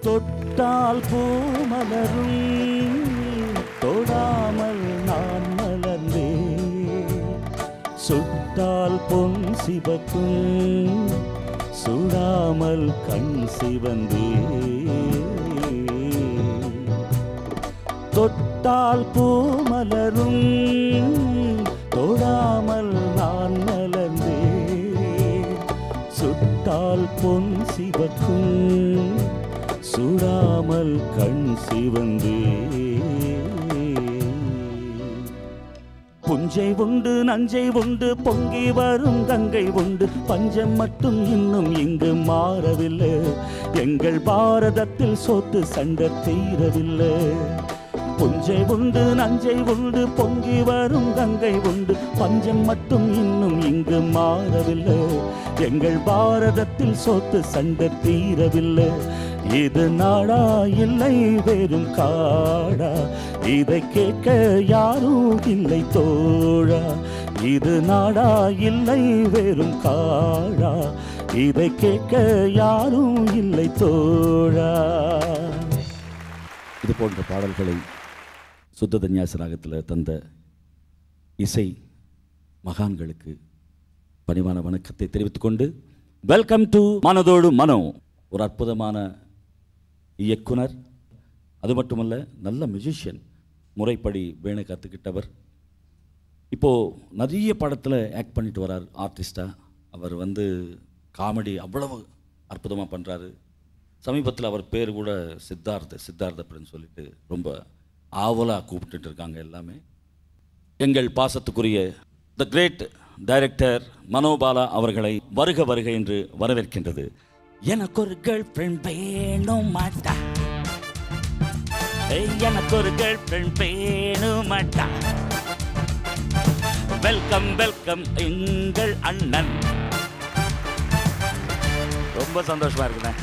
தொட்டால் பூமலரும் தொடாமல் நான் மலர்ந்தேன் சுட்டால் பொன் சிவக்கும் சுடாமல் கண் சிவந்தே தொட்டால் பூமலரும் தொடாமல் நான் மலர்ந்தே சுட்டால் பொன் சிவக்கும் சுடாமல் கண் சிவந்தே புஞ்சை உண்டு நஞ்சை உண்டு பொங்கி வரும் கங்கை உண்டு பஞ்சம் மட்டும் இன்னும் இங்கு மாறவில்லை எங்கள் பாரதத்தில் சொத்து சண்டை தீரவில்லை புஞ்சை உண்டு நஞ்சை உண்டு பொங்கி வரும் கங்கை உண்டு பஞ்சம் மட்டும் இன்னும் இங்கு மாறவில்லை எங்கள் பாரதத்தில் சொத்து சண்டை தீரவில்லை இது நாடா இல்லை வெறும் காடா இதை கேட்க யாரும் இல்லை தோழா இது நாடா இல்லை வெறும் காடா இதை கேட்க யாரும் இல்லை தோழா இது போன்ற பாடல்களை சுத்த தன்யாச ராகத்தில் தந்த இசை மகான்களுக்கு பணிவான வணக்கத்தை தெரிவித்துக் கொண்டு வெல்கம் டு மனதோடு மனோ ஒரு அற்புதமான இயக்குனர் அது மட்டுமல்ல நல்ல மியூசிஷியன் முறைப்படி வேணை கற்றுக்கிட்டவர் இப்போது நிறைய படத்தில் ஆக்ட் பண்ணிட்டு வரார் ஆர்டிஸ்டாக அவர் வந்து காமெடி அவ்வளவு அற்புதமாக பண்ணுறாரு சமீபத்தில் அவர் பேர் கூட சித்தார்த்த சித்தார்த்த அப்படின்னு சொல்லிட்டு ரொம்ப ஆவலாக கூப்பிட்டுட்டு இருக்காங்க எல்லாமே எங்கள் பாசத்துக்குரிய த கிரேட் டைரக்டர் மனோபாலா அவர்களை வருக வருக என்று வரவேற்கின்றது எனக்கு ஒரு கேர்ள் ஃப்ரெண்ட் வேணும் மாட்டா ஏய், எனக்கு ஒரு கேர்ள் ஃப்ரெண்ட் வேணும் மாட்டா வெல்கம் வெல்கம் எங்கள் அண்ணன் ரொம்ப சந்தோஷமா இருக்குண்ணே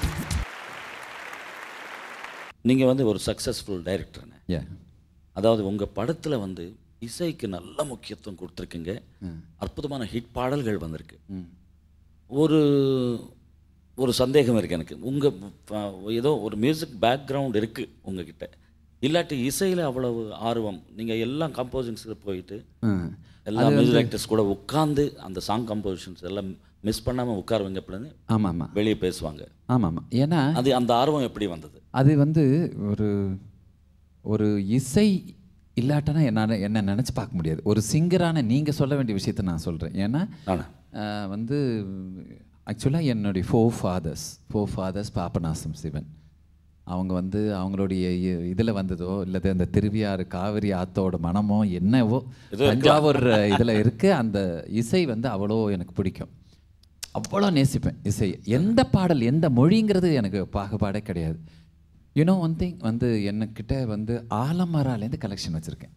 நீங்கள் வந்து ஒரு சக்ஸஸ்ஃபுல் டைரக்டர்ண்ணே யா அதாவது உங்கள் படத்தில் வந்து இசைக்கு நல்ல முக்கியத்துவம் கொடுத்துருக்குங்க அற்புதமான ஹிட் பாடல்கள் வந்திருக்கு ஒரு ஒரு சந்தேகம் இருக்குது எனக்கு உங்கள் ஏதோ ஒரு மியூசிக் பேக்ரவுண்ட் இருக்குது உங்ககிட்ட இல்லாட்டி இசையில் அவ்வளவு ஆர்வம் நீங்கள் எல்லாம் கம்போசிங்ஸில் போயிட்டு எல்லா மியூசிக் டைரக்டர்ஸ் கூட உட்காந்து அந்த சாங் கம்போசிஷன்ஸ் எல்லாம் மிஸ் பண்ணாமல் உட்காருவீங்க அப்படின்னு ஆமாம் ஆமாம் வெளியே பேசுவாங்க ஆமாம் ஆமாம் ஏன்னா அது அந்த ஆர்வம் எப்படி வந்தது அது வந்து ஒரு ஒரு இசை இல்லாட்டனா என்னால் என்ன நினச்சி பார்க்க முடியாது ஒரு சிங்கரான நீங்கள் சொல்ல வேண்டிய விஷயத்த நான் சொல்கிறேன் ஏன்னா ஆனா ஆஹ், வந்து ஆக்சுவலாக என்னுடைய forefathers forefathers Papanasam Sivan அவங்க வந்து அவங்களுடைய இதில் வந்ததோ இல்லது அந்த திருவியாறு காவிரி ஆத்தோட மனமோ என்னவோ தஞ்சாவூர் இதில் இருக்கு அந்த இசை வந்து அவ்வளோ எனக்கு பிடிக்கும் அவ்வளோ நேசிப்பேன் இசை எந்த பாடல் எந்த மொழிங்கிறது எனக்கு பாகுபாடே கிடையாது யூனோ ஒன் திங் வந்து என்கிட்ட வந்து ஆலமராலேருந்து கலெக்ஷன் வச்சுருக்கேன்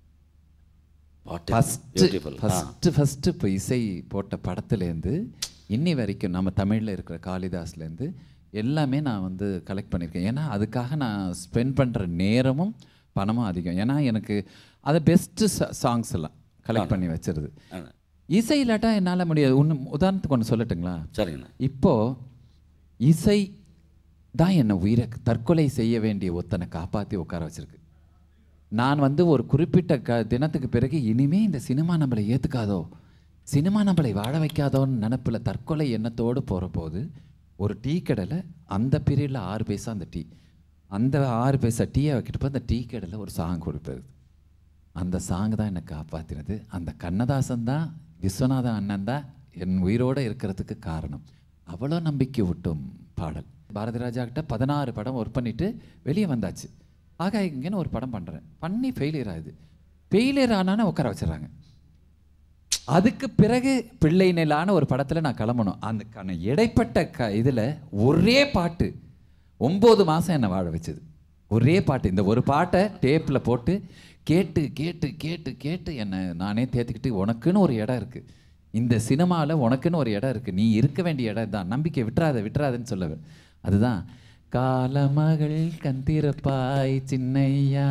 பாட்டு ஃபஸ்ட்டு பியூட்டிஃபுல் ஃபஸ்ட்டு ஃபஸ்ட்டு இப்போ இசை போட்ட படத்துலேருந்து இன்னி வரைக்கும் நம்ம தமிழில் இருக்கிற காளிதாஸ்லேருந்து எல்லாமே நான் வந்து கலெக்ட் பண்ணியிருக்கேன் ஏன்னா அதுக்காக நான் ஸ்பெண்ட் பண்ணுற நேரமும் பணமும் அதிகம் ஏன்னா எனக்கு அதை பெஸ்ட்டு சாங்ஸ் எல்லாம் கலெக்ட் பண்ணி வச்சிருது இசை இல்லாட்டா என்னால் முடியாது ஒன்று உதாரணத்துக்கு ஒன்று சொல்லட்டுங்களா சரிங்கண்ணா இப்போ இசை தான் என்னை உயிரை தற்கொலை செய்ய வேண்டிய ஒத்தனை காப்பாற்றி உட்கார வச்சிருக்கு நான் வந்து ஒரு குறிப்பிட்ட க தினத்துக்கு பிறகு இனிமே இந்த சினிமா நம்மளை ஏற்றுக்காதோ சினிமா நம்மளை வாழ வைக்காதோன்னு நினப்பில் தற்கொலை எண்ணத்தோடு போகிற போது ஒரு டீ கடையில் அந்த பீரியடில் ஆறு பைசா அந்த டீ அந்த ஆறு பைசா டீயை வைக்கிட்டப்போ அந்த டீ கடையில் ஒரு சாங் கொடுப்பது அந்த சாங் தான் என்னை காப்பாற்றினது அந்த கண்ணதாசன் தான் விஸ்வநாதன் அண்ணன் தான் என் உயிரோடு இருக்கிறதுக்கு காரணம் அவ்வளோ நம்பிக்கை விட்டும் பாடல் பாரதி ராஜா கிட்ட பதினாறு படம் ஒர்க் பண்ணிட்டு வெளியே வந்தாச்சு ஆக இங்கேன்னு ஒரு படம் பண்ணுறேன் பண்ணி ஃபெயிலியர் ஆகுது ஃபெயிலியர் ஆனானே உட்கார வச்சிடறாங்க அதுக்கு பிறகு பிள்ளை நிலான ஒரு படத்தில் நான் கிளம்பணும் அதுக்கான இடைப்பட்ட க இதில் ஒரே பாட்டு ஒம்பது மாதம் என்னை வாழ வச்சது ஒரே பாட்டு இந்த ஒரு பாட்டை டேப்பில் போட்டு கேட்டு கேட்டு கேட்டு கேட்டு என்னை நானே தேத்திக்கிட்டு உனக்குன்னு ஒரு இடம் இருக்குது இந்த சினிமாவில் உனக்குன்னு ஒரு இடம் இருக்குது நீ இருக்க வேண்டிய இடம் தான் நம்பிக்கை விட்டுறாத விட்டுறாதன்னு சொல்லுவேன் அதுதான் காலமகள் கந்திரப்பாய் சின்னையா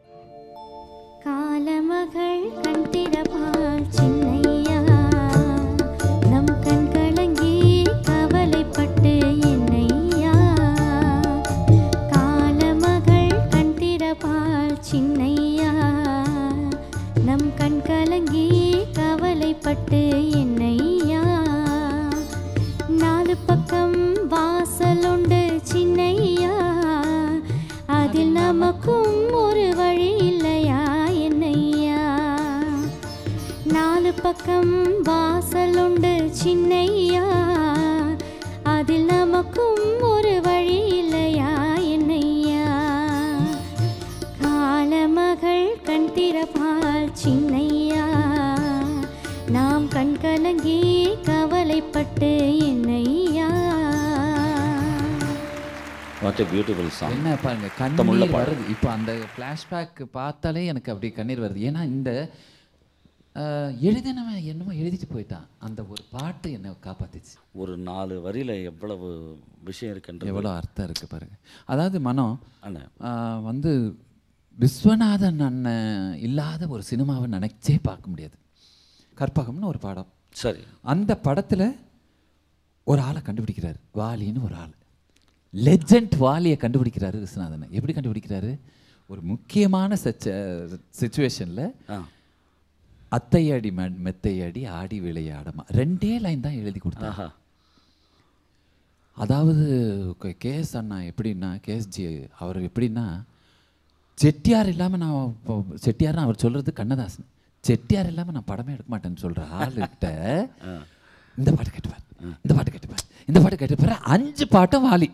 காலமகள் கண் திறப்பாள் சின்னையா நம் கண் கலங்கி கவலைப்பட்டு என்னையா நமக்கும் ஒரு வழி இல்லையா என்னையா நாலு பக்கம் வாசல் உண்டு சின்னையா அதில் நமக்கும் ஒரு வழி இல்லையா என்னையா காலமகள் கண் திறப்பால் சின்னையா நாம் கண் கலங்கி கவலைப்பட்டு என்னையா வாட் எ பியூட்டிஃபுல் சாங் என்ன பாருங்க அர்த்தமுள்ள கண்ணீர் பாடல். வருது இப்போ அந்த ஃப்ளாஷ்பேக் பார்த்தாலே எனக்கு அப்படி கண்ணீர் வருது ஏன்னா இந்த அஹ், எழுதினவன் என்னமோ எழுதிட்டு போயிட்டான் அந்த ஒரு பாட்டு என்னை காப்பாத்துச்சு ஒரு நாலு வரியில எவ்வளவு விஷயம் இருக்குன்றது எவ்வளோ அர்த்தம் இருக்கு பாருங்க அதாவது மனம் அண்ணே ஆஹ், வந்து விஸ்வநாதன் அண்ணன் இல்லாத ஒரு சினிமாவை நினைச்சே பார்க்க முடியாது கற்பகம்னு ஒரு படம் சரி அந்த படத்தில் ஒரு ஆளை கண்டுபிடிக்கிறாரு வாலின்னு ஒரு ஆள் லெஜண்ட் வாலியை கண்டுபிடிக்கிறாரு விஸ்வநாதன் எப்படி கண்டுபிடிக்கிறாரு ஒரு முக்கியமான சச்ச சுச்சுவேஷனில் ஆ அத்தையடி மெ மெத்தையடி ஆடி விளையாடமா ரெண்டே லைன் தான் எழுதி கொடுத்தாங்க ஆஹா அதாவது கேஎஸ் அண்ணா எப்படின்னா கேஎஸ்ஜி அவர் எப்படின்னா செட்டியார் இல்லாமல் நான் இப்போ செட்டியார்னு அவர் சொல்கிறது கண்ணதாசன் செட்டியார் இல்லாமல் நான் படமே எடுக்க மாட்டேன்னு சொல்கிற ஆளுகிட்ட இந்த பாட்டு கேட்டுப்பார் இந்த பாட்டு கேட்டுப்பார் இந்த பாட்டு கேட்டுப்பார் அஞ்சு பாட்டும் வாலி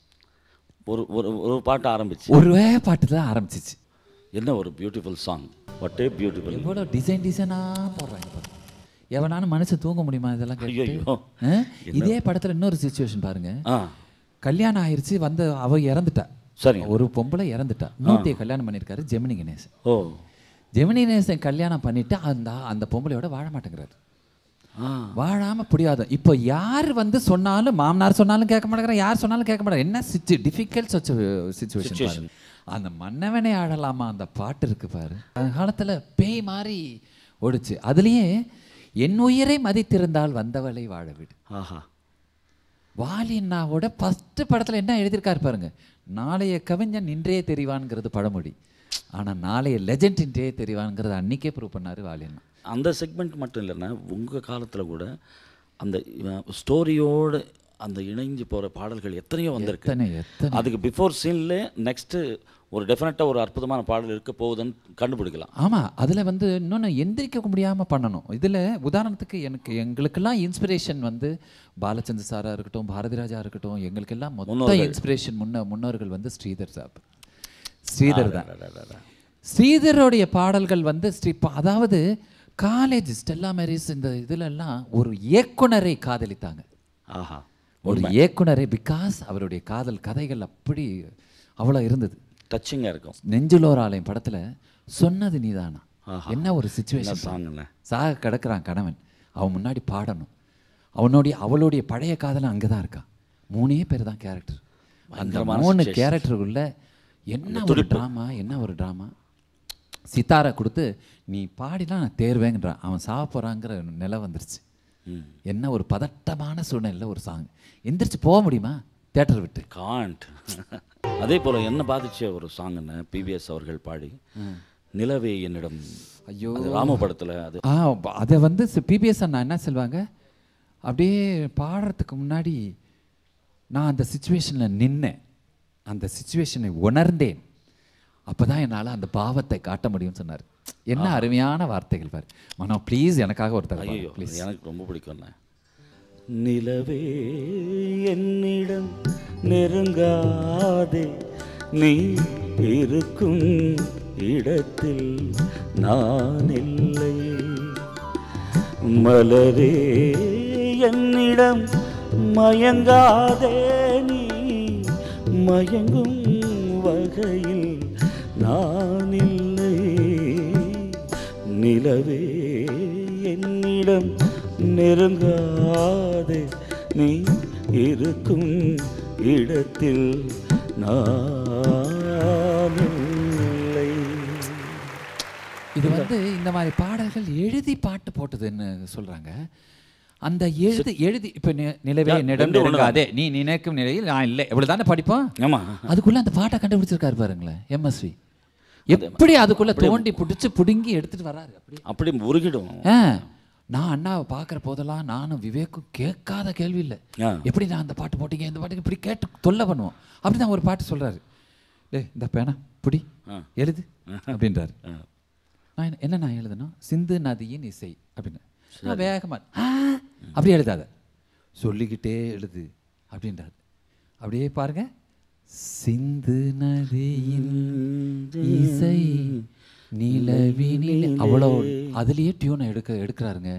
ஒரு ஒரு ஒரு பாட்டு ஆரம்பிச்சு ஒரே பாட்டு தான் ஆரம்பிச்சிச்சு என்ன ஒரு beautiful song what a beautiful எவ்வளோ டிசைன் டிசைனாக போடுறாங்க பாருங்க எவனாலும் மனுஷன் தூங்க முடியுமா இதெல்லாம் கேட்டு ஐயையோ. ஆ? இதே படத்தில் இன்னொரு சுச்சுவேஷன் பாருங்க ஆ கல்யாணம் ஆயிருச்சு வந்து அவ இறந்துட்டா சரிங்க. ஒரு பொம்பளை இறந்துட்டா மூர்த்தியை கல்யாணம் பண்ணியிருக்காரு ஜெமினி கணேசன் ஓ ஜெமினி கணேசன் கல்யாணம் பண்ணிட்டு அந்த அந்த பொம்பளையோட வாழ மாட்டேங்கிறாரு ஆ வாழாம புரியாத இப்போ யார் வந்து சொன்னாலும் மாமனார் சொன்னாலும் கேட்க மாட்டேங்கிறார் யார் சொன்னாலும் கேட்க மாட்டேங்க என்ன சிச்சு டிஃபிகல்ட் சுச்சுவேஷன் அந்த மன்னவனே ஆடலாமா அந்த பாட்டு இருக்கு பாரு அந்த காலத்துல பேய் மாதிரி ஓடுச்சு அதுலயே என் உயிரை மதித்திருந்தால் வந்தவளை வாழ விடு ஆஹா வாலின்னாவோட ஃபஸ்ட்டு படத்தில் என்ன எழுதியிருக்காரு பாருங்க நாளைய கவிஞன் இன்றே தெரிவான்ங்கிறது பழமொழி ஆனா நாளைய லெஜண்ட் இன்றே தெரிவான்ங்கிறது அன்னைக்கே ப்ரூவ் பண்ணாரு வாலியண்ணா அந்த செக்மெண்ட் மட்டும் இல்லைன்னா உங்க காலத்துல கூட அந்த ஸ்டோரியோடு அந்த இணைஞ்சு போற பாடல்கள் எத்தனையோ வந்திருக்கு எத்தனை எத்தனை அதுக்கு பிஃபோர் சீன்ல நெக்ஸ்ட் ஒரு டெஃபினட்டாக ஒரு அற்புதமான பாடல் இருக்க போகுதுன்னு கண்டுபிடிக்கலாம் ஆமா அதுல வந்து இன்னொன்று எந்திரிக்க முடியாம பண்ணணும் இதுல உதாரணத்துக்கு எனக்கு எங்களுக்கெல்லாம் இன்ஸ்பிரேஷன் வந்து பாலச்சந்திர சாரா இருக்கட்டும் பாரதிராஜா இருக்கட்டும் எங்களுக்கெல்லாம் மொத்த முன்னோர்கள். இன்ஸ்பிரேஷன் முன்ன முன்னோர்கள் வந்து ஸ்ரீதர் சாப் ஸ்ரீதர் தான் அடடடடா. ஸ்ரீதருடைய பாடல்கள் வந்து ஸ்ரீ பா- அதாவது காலேஜ் ஸ்டெல்லா மேரிஸ் இந்த இதுல எல்லாம் ஒரு இயக்குனரை காதலித்தாங்க ஆஹா ஒரு இயக்குனரை பிகாஸ் அவருடைய காதல் கதைகள் அப்படி அவ்வளோ இருந்தது டச்சிங்காக இருக்கும் நெஞ்சிலோர் ஆலயம் படத்துல சொன்னது நீதானா ஆஹா. என்ன ஒரு என்ன சுச்சுவேஷன் சாங்குண்ணே சாக கிடக்குறான் கணவன் அவன் முன்னாடி பாடணும் அவனுடைய அவளுடைய பழைய காதலன் அங்கே தான் இருக்கான் மூணே பேர் தான் கேரக்டர் அந்த பயங்கரமான மூணு situation. கேரக்டருக்குள்ள என்ன ஒரு ட்ராமா என்ன ஒரு ட்ராமா சித்தாரை கொடுத்து நீ பாடினா நான் தேர்வேங்கிறான் அவன் சாக போகிறாங்கிற நிலை வந்துருச்சு என்ன ஒரு பதட்டமான சூழ்நிலையில் ஒரு சாங் எந்திரிச்சு போக முடியுமா தேட்டர் விட்டு காண்ட் அதே போல என்ன பாதிச்ச ஒரு சாங்குன்னு பிபிஎஸ் அவர்கள் பாடி நிலவே என்னிடம் ஐயோ. அது ராம படத்துல அது ஆ ப- அதை வந்து பிபிஎஸ் அண்ணா என்ன சொல்லுவாங்க அப்படியே பாடுறதுக்கு முன்னாடி நான் அந்த சுச்சுவேஷனில் நின்னேன் அந்த சுச்சுவேஷனை உணர்ந்தேன் அப்பதான் என்னால் அந்த பாவத்தை காட்ட முடியும்னு சொன்னார் என்ன அருமையான வார்த்தைகள் பாரு மனோ ப்ளீஸ் எனக்காக ஒரு ஐயோ தகவல் ப்ளீஸ் எனக்கு ரொம்ப பிடிக்கும்ண்ணே நிலவே என்னிடம் நெருங்காதே நீ இருக்கும் இடத்தில் நான் இல்லை மலரே என்னிடம் மயங்காதே நீ மயங்கும் வகையில் நான் இல்லை நிலவே என்னிடம் நெருங்காதே நீ இருக்கும் இடத்தில் நான் இல்லை இது வந்து இந்த மாதிரி பாடல்கள் எழுதி பாட்டு போட்டதுன்னு சொல்றாங்க அந்த எழுதி எழுதி இப்ப நி- நிலவே யா, என்னிடம் ரெண்டும் ஒண்ணுதான். நெருங்காதே நீ நினைக்கும் நிலையில் நான் இல்லை இவ்வளவுதானே படிப்போம் ஆமா அதுக்குள்ள அந்த பாட்டை கண்டுபிடிச்சிருக்காரு பாருங்களேன் எம்எஸ்வி எப்படி அதுக்குள்ள தோண்டி பிடிச்சு பிடுங்கி எடுத்துட்டு வராரு அப்படி அப்படி உருகிடும் ஆ, நான் அண்ணாவை பார்க்குற போதெல்லாம் நானும் விவேக்கும் கேட்காத கேள்வி இல்லை ஆ. எப்படி நான் அந்த பாட்டு போட்டீங்க இந்த பாட்டுக்கு இப்படி கேட்டு தொல்லை பண்ணுவோம் அப்படி தான் ஒரு பாட்டு சொல்றாரு டேய் இந்த பேனா புடி ஆ. எழுது அப்படின்றாரு ஆ. நான் என்ன- என்ன நான் எழுதணும் சிந்து நதியின் இசை அப்படின்னு நான் வேகமா "ஆ!" அப்படி எழுதாத சொல்லிக்கிட்டே எழுது அப்படின்றாரு அப்படியே பாருங்க சிந்து நதியின் இசை நிலவினில் அவ்வளோ அதுலயே டியூனை எடுக்க எடுக்கிறாருங்க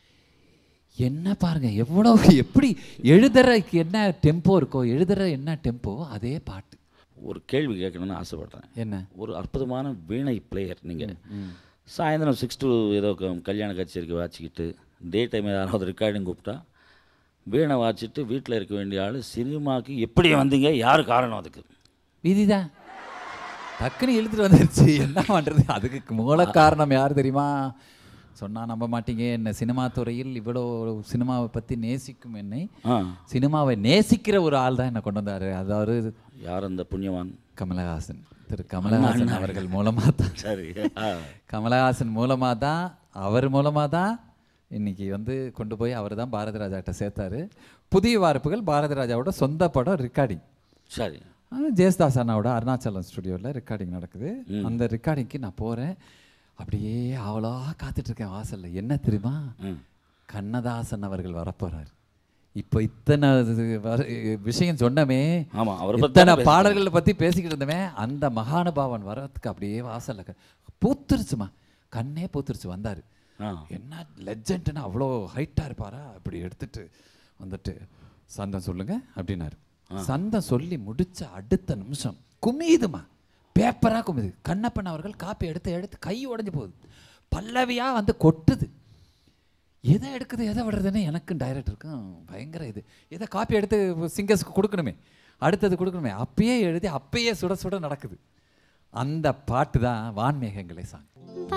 என்ன பாருங்க எவ்வளோ எப்படி எழுதுறதுக்கு என்ன டெம்போ இருக்கோ எழுதுற என்ன டெம்போ அதே பாட்டு ஒரு கேள்வி கேட்கணும்னு ஆசைப்படுறேன் என்ன ஒரு அற்புதமான வீணை பிளேயர் நீங்கள் சாயந்தரம் சிக்ஸ் டு ஏதோ க- கல்யாண கச்சேரிக்கு வாச்சிக்கிட்டு டே டைம் ஏதாவது ரெக்கார்டிங் கூப்பிட்டா வீணை வாச்சிட்டு வீட்டில் இருக்க வேண்டிய ஆள் சினிமாவுக்கு எப்படி வந்தீங்க யார் காரணம் அதுக்கு விதிதான் டக்குன்னு இழுத்துட்டு வந்துருச்சு என்ன பண்றது அதுக்கு மூல காரணம் யார் தெரியுமா சொன்னா நம்ப மாட்டீங்க என்ன சினிமா துறையில் இவ்வளோ சினிமாவை பத்தி நேசிக்கும் என்னை ஆ சினிமாவை நேசிக்கிற ஒரு ஆள் தான் என்னை கொண்டு வந்தாரு அதாவது யார் அந்த புண்ணியவான் கமலஹாசன் திரு கமலஹாசன் அவர்கள் மூலமாக தான் சரி ஆ கமலஹாசன் மூலமாக தான் அவர் மூலமாக தான் இன்னைக்கு வந்து கொண்டு போய் அவர் தான் பாரதி ராஜாட்ட சேர்த்தாரு புதிய வார்ப்புகள் பாரதி ராஜாவோட சொந்த படம் ரெக்கார்டிங் சரி ஜெயஸ்தாஸ் அண்ணாவோட அருணாச்சலம் ஸ்டுடியோவில் ரெக்கார்டிங் நடக்குது அந்த ரெக்கார்டிங்க்கு நான் போகிறேன் அப்படியே அவ்வளோ காத்துட்ருக்கேன் வாசலில் என்ன தெரியுமா ம் கண்ணதாசன் அவர்கள் வரப்போகிறார் இப்போ இத்தனை இது வர- விஷயம் சொன்னமே ஆமாம் அவரை பற்றி இத்தனை பாடல்களை பற்றி பேசிக்கிட்டு இருந்தமே அந்த மகானுபாவன் வரதுக்கு அப்படியே வாசல்ல க- பூத்துருச்சுமா கண்ணே பூத்துருச்சு வந்தார் ஆ என்ன லெஜண்ட்னு அவ்வளோ ஹைட்டாக இருப்பாரா அப்படி எடுத்துட்டு வந்துட்டு சந்தம் சொல்லுங்க அப்படின்னாரு சந்தம் சொல்லி முடிச்ச அடுத்த நிமிஷம் குமியுதுமா பேப்பராக குமியுது கண்ணப்பன் அவர்கள் காப்பி எடுத்து எடுத்து கை உடைஞ்சு போகுது பல்லவியாக வந்து கொட்டுது எதை எடுக்குது எதை விடுறதுன்னு எனக்கும் டைரக்டருக்கும் பயங்கர இது எதை காப்பி எடுத்து சிங்கர்ஸ்க்கு கொடுக்கணுமே அடுத்தது கொடுக்கணுமே அப்பயே எழுதி அப்பயே சுட சுட நடக்குது அந்த பாட்டு தான் வான்மேகங்களே சாங்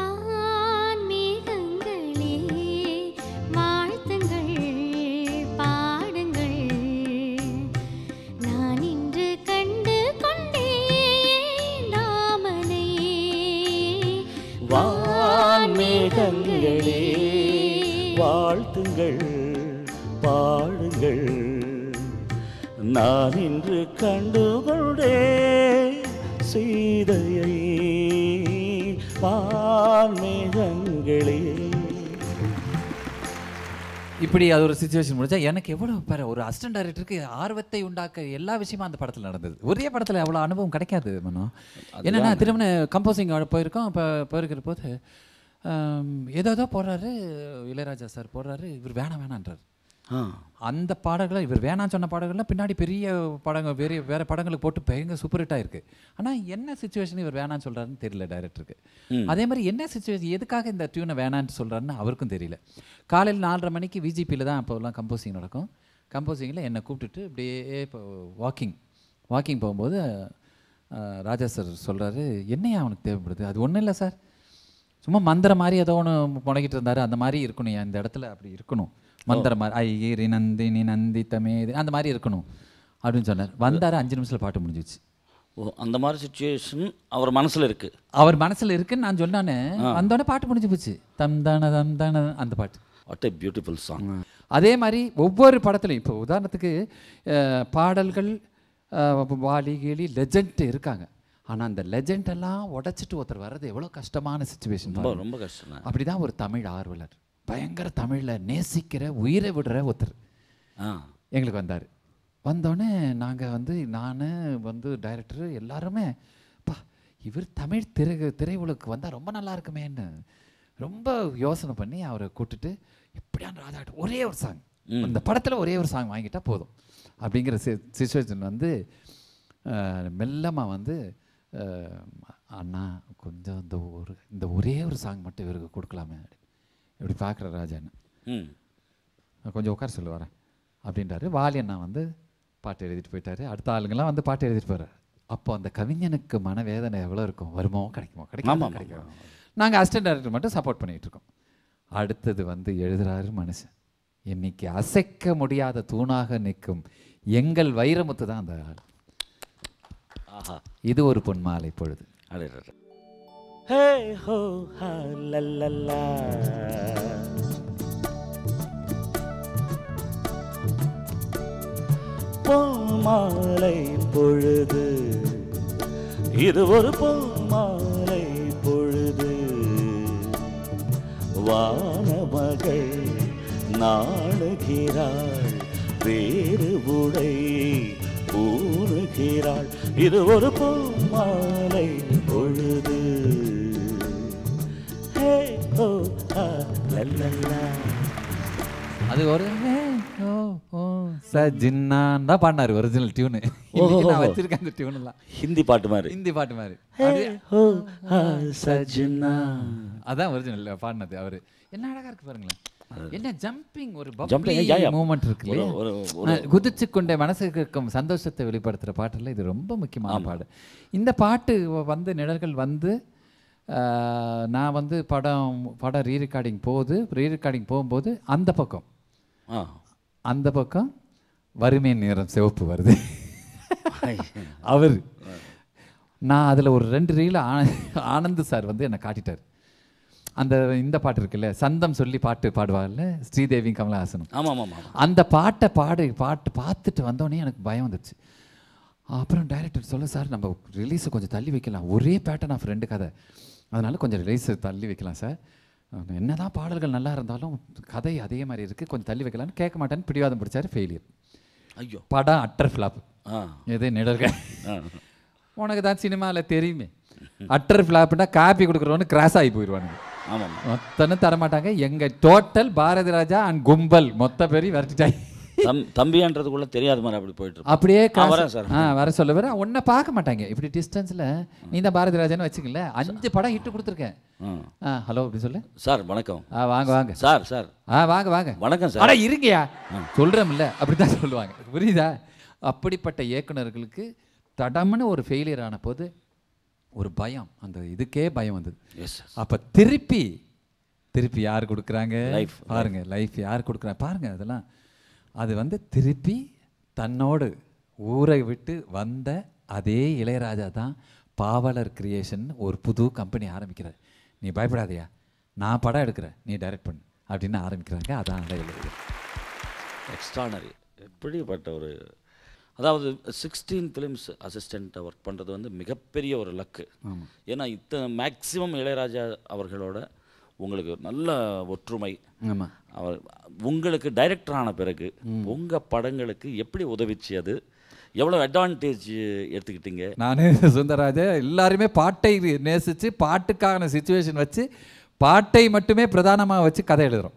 வான்மேகங்களே வாழ்த்துங்கள் பாடுங்கள் நான் இன்று கண்டு கொண்டேன் ராமனை வான்மேகங்களே வாழ்த்துங்கள் பாடுங்கள் நான் இன்று கண்டுகொண்டே சீதையை வான்மேகங்களே இப்படி அது ஒரு சுச்சுவேஷன் முடிஞ்சா எனக்கு எவ்வளவு பாரு ஒரு அசிஸ்டன்ட் டைரக்டருக்கு ஆர்வத்தை உண்டாக்க எல்லா விஷயமும் அந்த படத்தில் நடந்தது ஒரே படத்தில் அவ்வளோ அனுபவம் கிடைக்காது மனோ என்னன்னா திரும்ப கம்போசிங் போயிருக்கோம் இப்போ போயிருக்கிற போது ஆம், ஏதோ ஏதோ போடுறாரு இளையராஜா சார் போடுறாரு இவர் வேணாம் வேணான்றார் ஆ அந்த பாடல்களை இவர் வேணாம் சொன்ன பாடல்கள்லாம் பின்னாடி பெரிய படங்கள் வேறு வேறு படங்களுக்கு போட்டு பயங்கர சூப்பர் ஹிட்டாக இருக்குது ஆனால் என்ன சுச்சுவேஷன் இவர் வேணான்னு சொல்கிறாருன்னு தெரியல டைரக்டருக்கு அதே மாதிரி என்ன சுச்சுவேஷன் எதுக்காக இந்த டியூனை வேணான்னு சொல்கிறாருன்னு அவருக்கும் தெரியல காலையில் நாலரை மணிக்கு விஜிபியில் தான் அப்போல்லாம் கம்போசிங் நடக்கும் கம்போசிங்கில் என்னை கூப்பிட்டுட்டு அப்படியே இப்போ வாக்கிங் வாக்கிங் போகும்போது அஹ், ராஜா சார் சொல்கிறாரு என்னையா அவனுக்கு தேவைப்படுது அது ஒன்றும் இல்லை சார் சும்மா மந்திர மாதிரி ஏதோ ஒன்று முடக்கிட்டு இருந்தாரு அந்த மாதிரி இருக்கணும் இந்த இடத்துல அப்படி இருக்கணும் மந்திர மாதிரி ஐயரி நந்தினி நந்தி தமேது அந்த மாதிரி இருக்கணும் அப்படின்னு சொன்னார் வந்தார் அஞ்சு நிமிஷத்தில் பாட்டு முடிஞ்சிச்சு ஓ அந்த மாதிரி சுச்சுவேஷன் அவர் மனசில் இருக்குது அவர் மனசுல இருக்குன்னு நான் சொன்னானே வந்தோடனே பாட்டு முடிஞ்சு போச்சு தம் தான தம் தான அந்த பாட்டு வாட் எ பியூட்டிஃபுல் சாங் அதே மாதிரி ஒவ்வொரு படத்துலையும் இப்போ உதாரணத்துக்கு அஹ், பாடல்கள் அஹ், வாலி கீழி லெஜண்ட் இருக்காங்க ஆனால் அந்த லெஜண்ட் எல்லாம் உடைச்சிட்டு ஒருத்தர் வர்றது எவ்வளோ கஷ்டமான சுச்சுவேஷன் ரொம்ப ரொம்ப கஷ்டம் தான் அப்படிதான் ஒரு தமிழ் ஆர்வலர் பயங்கர தமிழில் நேசிக்கிற உயிரை விடுற ஒருத்தர் ஆ எங்களுக்கு வந்தார் வந்தோடனே நாங்கள் வந்து நான் வந்து டைரக்டர் எல்லாருமே பா இவர் தமிழ் திரை திரையுலகுக்கு வந்தால் ரொம்ப நல்லா இருக்குமேன்னு ரொம்ப யோசனை பண்ணி அவரை கூட்டிட்டு எப்படியான ராஜா ஒரே ஒரு சாங் இந்த படத்தில் ஒரே ஒரு சாங் வாங்கிட்டா போதும் அப்படிங்கிற சுச்சுவேஷன் வந்து மெல்லமாக வந்து அஹ், அண்ணா கொஞ்சம் இந்த ஒரு இந்த ஒரே ஒரு சாங் மட்டும் இவருக்கு கொடுக்கலாமே இப்படி பார்க்குற ராஜா என்ன ம் நான் கொஞ்சம் உட்கார சொல்லு வரேன் அப்படின்றாரு வாலி அண்ணா வந்து பாட்டு எழுதிட்டு போயிட்டாரு அடுத்த ஆளுங்கெல்லாம் வந்து பாட்டு எழுதிட்டு போறாரு அப்போ அந்த கவிஞனுக்கு மனவேதனை எவ்வளோ இருக்கும் வருமோ கிடைக்குமோ கிடைக்குமோ ஆமாம், கிடைக்கும் நாங்கள் அசிஸ்டன்ட் டைரக்டர் மட்டும் சப்போர்ட் பண்ணிட்டு இருக்கோம் அடுத்தது வந்து எழுதுறாரு மனுஷன் இன்னைக்கு அசைக்க முடியாத தூணாக நிற்கும் எங்கள் வைரமுத்து தான் அந்த ஆள் ஆஹா இது ஒரு பொன்மாலை பொழுது அடே ஹே ஹோ ஹா லல்லல்லா பொன்மாலை பொழுது இது ஒரு பொம்மாலை பொழுது வானமகள் நாடுகிறாள் வேறு உடை பூணுகிறாள் இது ஒரு பொம்மாலை பொழுது ஹே ஓ ஆ லல்லல்லா அது ஒரு ஹே, ஓ, ஓ, சஜின்னான் தான் பாடினாரு ஒரிஜினல் டியூனு நான் வச்சிருக்கேன் அந்த டியூன் எல்லாம் ஹிந்தி பாட்டு மாதிரி ஹிந்தி பாட்டு மாதிரி ஹே அப்படியே- ஓ ஆ சஜ்னா அதான் ஒரிஜினல் பாடினது அவரு என்ன அழகா இருக்கு பாருங்களேன் என்ன ஜம்பிங் ஒரு Jumping, yeah, yeah. மூமெண்ட் இருக்கு இல்லையா ஒரு- ஒரு- அஹ், குதிச்சு கொண்டே மனசுக்கு இருக்கும் சந்தோஷத்தை வெளிப்படுத்துற பாட்டுல இது ரொம்ப முக்கியமான பாடு இந்த பாட்டு வ- வந்து நிழல்கள் வந்து அஹ், நான் வந்து படம் படம் ரீ ரெக்கார்டிங் போகுது ரீ ரெக்கார்டிங் போகும்போது அந்த பக்கம் ஆ அந்த பக்கம் வறுமை நிறம் சிவப்பு வருது அவர் நான் அதில் ஒரு ரெண்டு ரீல ஆனந்த் சார் வந்து என்னை காட்டிட்டார் அந்த இந்த பாட்டு இருக்குல்ல சந்தம் சொல்லி பாட்டு பாடுவாங்கல்ல ஸ்ரீதேவியும் கமலஹாசனும் ஆமாம் ஆமாம் ஆமாம் அந்த பாட்டை பாடு பாட்டு பார்த்துட்டு வந்தோடனே எனக்கு பயம் வந்துச்சு அப்புறம் டைரக்டர் சொல்ல சார் நம்ம ரிலீஸை கொஞ்சம் தள்ளி வைக்கலாம் ஒரே பேட்டர்ன் ஆஃப் ரெண்டு கதை அதனால கொஞ்சம் ரிலீஸை தள்ளி வைக்கலாம் சார் என்னதான் பாடல்கள் நல்லா இருந்தாலும் கதை அதே மாதிரி இருக்குது கொஞ்சம் தள்ளி வைக்கலாம்னு கேட்க மாட்டேன்னு பிடிவாதம் பிடிச்சாரு ஃபெயிலியர் ஐயோ படம் அட்டர் ஃப்ளாப் ஆ எது நிழல்கள் ஆ உனக்கு தான் சினிமாவில் தெரியுமே அட்டர் ஃப்ளாப்னா காப்பி கொடுக்குறவனு கிராஸ் ஆகி போயிடுவானுங்க ஆமாம் மொத்தனும் தரமாட்டாங்க எங்க டோட்டல் பாரதி ராஜா அண்ட் கும்பல் மொத்த பேரையும் விரட்டிட்டாங்க தம் தம்பியான்றதுக்குள்ள தெரியாத மாதிரி அப்படி போயிட்டு இருப்போம். அப்படியே ஆ, cross- வரேன் சார். ஆ வர சொல்ல வர உன்னை பார்க்க மாட்டாங்க இப்படி டிஸ்டன்ஸ்ல நீ தான் பாரதி ராஜான்னு வச்சுக்கல அஞ்சு படம் ஹிட் கொடுத்துருக்கேன் ஆ. ஆ ஹலோ அப்படி சொல்லு சார் வணக்கம் ஆ வாங்க வாங்க சார் சார் ஆ வாங்க வாங்க வணக்கம் சார் அட இருங்கயா சொல்கிறோம்ல அப்படிதான் சொல்லுவாங்க புரியுதா அப்படிப்பட்ட இயக்குனர்களுக்கு தடம்னு ஒரு ஃபெயிலியர் ஆன போது ஒரு பயம் அந்த இதுக்கே பயம் வந்தது எஸ் அப்ப திருப்பி திருப்பி யார் கொடுக்குறாங்க Life, பாருங்க லைஃப் யார் கொடுக்குறாங்க பாருங்க அதெல்லாம் அது வந்து திருப்பி தன்னோடு ஊரை விட்டு வந்த அதே இளையராஜா தான் பாவலர் கிரியேஷன் ஒரு புது கம்பெனி ஆரம்பிக்கிறார் நீ பயப்படாதயா நான் படம் எடுக்கிறேன் நீ டைரக்ட் பண்ணு அப்படின்னு ஆரம்பிக்கிறாங்க அதான் அந்த இளையராஜா எக்ஸ்ட்ரானரி எப்படிப்பட்ட ஒரு அதாவது சிக்ஸ்டீன் ஃபிலிம்ஸ் அசிஸ்டண்ட்டாக ஒர்க் பண்ணுறது வந்து மிகப்பெரிய ஒரு லக்கு ஏன்னா இத்தனை மேக்ஸிமம் இளையராஜா அவர்களோட உங்களுக்கு நல்ல ஒற்றுமை ஆமாம் அவர் உங்களுக்கு டைரக்டர் ஆன பிறகு உங்கள் படங்களுக்கு எப்படி உதவிச்சு அது எவ்வளோ அட்வான்டேஜ் எடுத்துக்கிட்டீங்க நான் சுந்தரராஜ எல்லாருமே பாட்டை நேசித்து பாட்டுக்கான சுச்சுவேஷன் வச்சு பாட்டை மட்டுமே பிரதானமாக வச்சு கதை எழுதுகிறோம்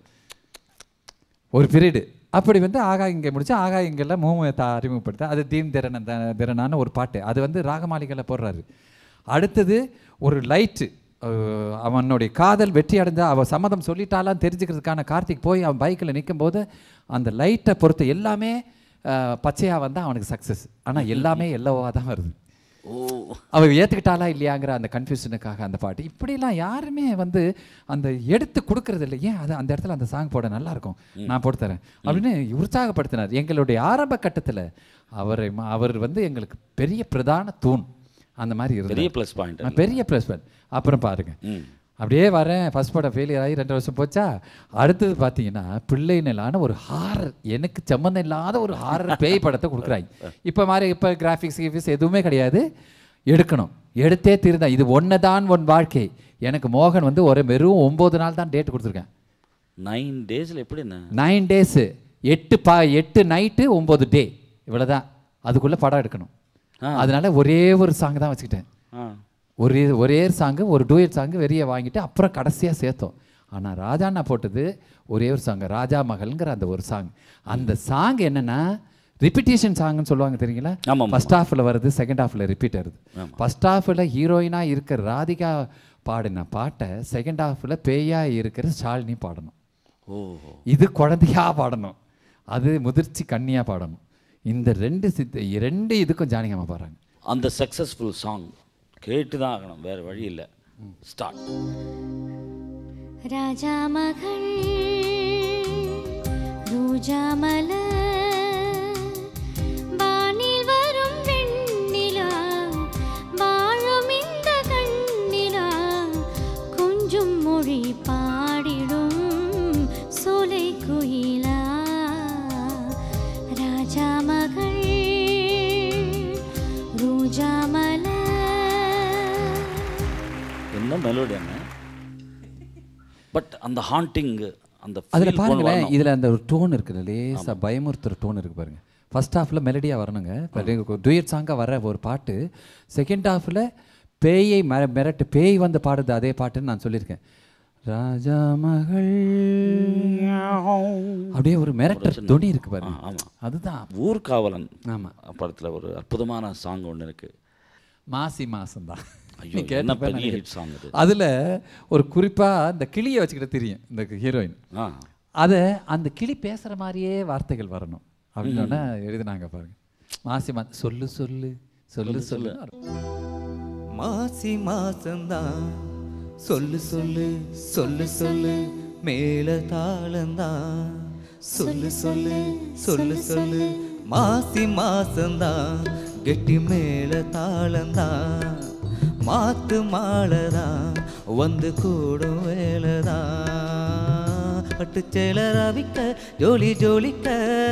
ஒரு பீரியடு அப்படி வந்து ஆகா இங்கே முடிச்சு ஆகா இங்கெல்லாம் மூமத்தை அறிமுகப்படுத்த அது தீன் திறன திறனான ஒரு பாட்டு அது வந்து ராகமாளிகளை போடுறாரு அடுத்தது ஒரு லைட்டு அவனுடைய காதல் வெற்றி அடைஞ்சா அவள் சம்மதம் சொல்லிட்டாலாம் தெரிஞ்சுக்கிறதுக்கான கார்த்திக் போய் அவன் பைக்கில் நிற்கும்போது அந்த லைட்டை பொறுத்து எல்லாமே பச்சையாக வந்தால் அவனுக்கு சக்ஸஸ் ஆனால் எல்லாமே எல்லோவாக தான் வருது ஓ அவ ஏற்றுக்கிட்டாளா இல்லையாங்கிற அந்த கன்ஃபியூஷனுக்காக அந்த பாட்டு இப்படிலாம் யாருமே வந்து அந்த எடுத்து கொடுக்கறது இல்லை ஏன் அது அந்த இடத்துல அந்த சாங் போட நல்லா இருக்கும் நான் போட்டு தரேன் அப்படின்னு உற்சாகப்படுத்தினார் எங்களுடைய ஆரம்ப கட்டத்தில் அவரை ம- அவர் வந்து எங்களுக்கு பெரிய பிரதான தூண் அந்த மாதிரி பெரிய இருந்தார் ப்ளஸ் பாயிண்ட் ஆ, பெரிய ப்ளஸ் பாயிண்ட் அப்புறம் பாருங்க ம் அப்படியே வரேன் ஃபர்ஸ்ட் படம் ஃபெயிலியர் ஆகி ரெண்டு வருஷம் போச்சா அடுத்தது பார்த்தீங்கன்னா பிள்ளை நிலான ஒரு ஹாரர் எனக்கு சம்மந்தம் இல்லாத ஒரு ஹாரர் பேய் படத்தை கொடுக்குறாங்க இப்போ மாதிரி இப்போ கிராஃபிக்ஸ் கிஃபிக்ஸ் எதுவுமே கிடையாது எடுக்கணும் எடுத்தே திருந்தா இது ஒன்று தான் உன் வாழ்க்கை எனக்கு மோகன் வந்து ஒரு வெறும் ஒம்பது நாள் தான் டேட் கொடுத்துருக்கேன் நைன் டேஸில் எப்படி என்ன நைன் டேஸு எட்டு பா எட்டு நைட்டு ஒம்பது டே இவ்வளோதான் அதுக்குள்ளே படம் எடுக்கணும் அதனால ஒரே ஒரு சாங் தான் வச்சுக்கிட்டேன் ஆ ஒரே ஒரே சாங்கு ஒரு டூயட் சாங்கு வெளியே வாங்கிட்டு அப்புறம் கடைசியாக சேர்த்தோம் ஆனால் ராஜாண்ணா போட்டது ஒரே ஒரு சாங் ராஜா மகள்ங்கிற அந்த ஒரு சாங் அந்த சாங் என்னன்னா ரிப்பிட்டேஷன் சாங்னு சொல்லுவாங்க தெரியுங்களா ஆமாம், ஆமாம். ஃபர்ஸ்ட் ஹாஃபில் வருது செகண்ட் ஹாஃபில் ரிப்பீட் ஆகுது ஃபர்ஸ்ட் ஹாஃபில் ஹீரோயினாக இருக்கிற ராதிகா பாடின பாட்டை செகண்ட் ஹாஃபில் பேயாக இருக்கிற ஷாலினி பாடணும் ஓ இது குழந்தையா பாடணும் அது முதிர்ச்சி கன்னியா பாடணும் இந்த ரெண்டு சித்த ரெண்டு இதுக்கும் ஜானகமாக பாடுறாங்க அந்த சக்ஸஸ்ஃபுல் சாங் கேட்டு தான் ஆகணும் வேறு வழி இல்லை ஸ்டார்ட் ராஜா மகள் ரோஜா மலர் வானில் வரும் வெண்ணிலா வாழும் இந்த கண்ணிலா கொஞ்சம் மொழி பாடிடும் சோலை குயிலா ராஜா மகள் ரோஜா மலர் என்ன மெலோடியாங்க பட் அந்த ஹாண்டிங் அந்த அதில் feel பாருங்களேன் வரணும். இதில் அந்த ஒரு டோன் இருக்குல்ல லேசாக பயமுறுத்துற டோன் இருக்கு பாருங்க ஃபர்ஸ்ட் ஹாஃபில் மெலடியாக வரணுங்க டூயட் சாங்காக வர ஒரு பாட்டு செகண்ட் ஹாஃபில் பேயை மிர மிரட்டு பேய் வந்து பாடுது அதே பாட்டுன்னு நான் சொல்லியிருக்கேன் ராஜா மகள் அப்படியே ஒரு மிரட்டர் துணி இருக்கு பாருங்க ஆமா. அதுதான் ஊர்காவலன் ஆமாம் படத்தில் ஒரு அற்புதமான சாங் ஒன்று இருக்கு மாசி மாசம் தான் ஐயோ என்ன பெரிய ஹிட் சாங் அது அதில் ஒரு குறிப்பாக இந்த கிளியை வச்சுக்கிட்டு தெரியும் இந்த ஹீரோயின் ஆ அதை அந்த கிளி பேசுகிற மாதிரியே வார்த்தைகள் வரணும் அப்படின்னு எழுதினாங்க பாருங்க மாசி மா சொல்லு சொல்லு சொல்லு சொல்லு மாசி மாசந்தான் சொல்லு சொல்லு சொல்லு சொல்லு மேல தாளந்தான் சொல்லு சொல்லு சொல்லு சொல்லு மாசி மாசந்தான் கெட்டி மேல தாளந்தான் மாத்து மாலதான் வந்து கூடும் வேலைதான் பட்டுச்சேல ரவிக்க ஜோலி ஜோலிக்க